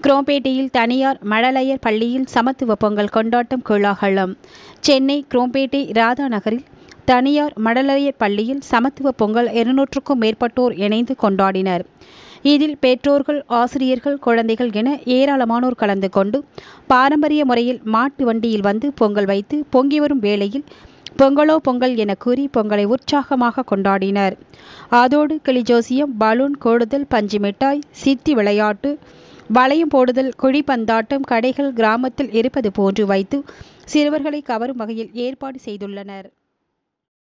குரோம்பேட்டையில் தனியார் மழலையர் பள்ளியில் சமத்துவ பொங்கல் கொண்டாட்டம் கோலாகலம் சென்னை குரோம்பேட்டை ராதா நகரில் தனியார் மழலையர் பள்ளியில் சமத்துவ பொங்கல் இருநூற்றுக்கும் மேற்பட்டோர் இணைந்து கொண்டாடினர் இதில் பெற்றோர்கள் ஆசிரியர்கள் குழந்தைகள் என ஏராளமானோர் கலந்து கொண்டு பாரம்பரிய முறையில் மாட்டு வண்டியில் வந்து பொங்கல் வைத்து பொங்கி வரும் வேளையில் பொங்கலோ பொங்கல் என கூறி பொங்கலை உற்சாகமாக கொண்டாடினர் அதோடு கிளிஜோசியம் பலூன் கோடுதல் பஞ்சு மிட்டாய் சித்தி விளையாட்டு வளையம் போடுதல் குழிப்பந்தாட்டம் கடைகள் கிராமத்தில் இருப்பது போன்று வைத்து சிறுவர்களை கவரும் வகையில் ஏற்பாடு செய்துள்ளனர்